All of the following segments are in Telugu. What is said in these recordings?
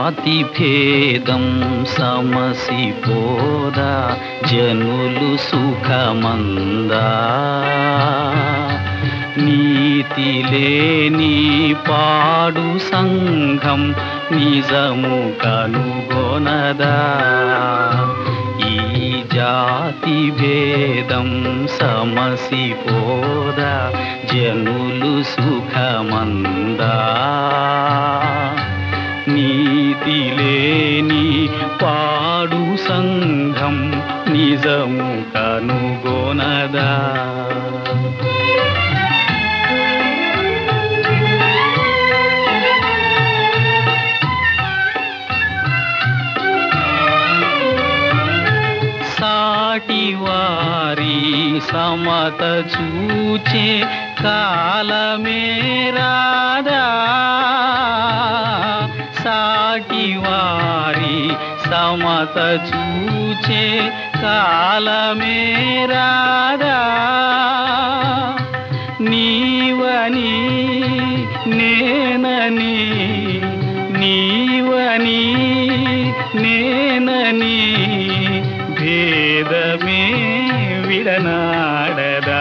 జాతి భేదం సమసిపోదా జనులు సుఖమందా నీతి లేని పాడు సంఘం నిజము కనుగొనదా ఈ జాతి భేదం సమసిపోదా జనులు సుఖమందా నీతి లేని పాడు సంఘం నిజము కనుగొనదా సాటి వారి సమత చూచే కాలమే రాదా సాటి వారి సమత చూచే కాలమే రాదా నీవని నేనని నీవని నేనని భేదమే విడనాడదా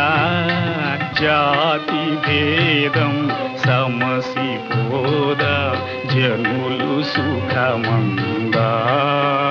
జాతి భేదం సమసిపోదా జనులు సుఖమందా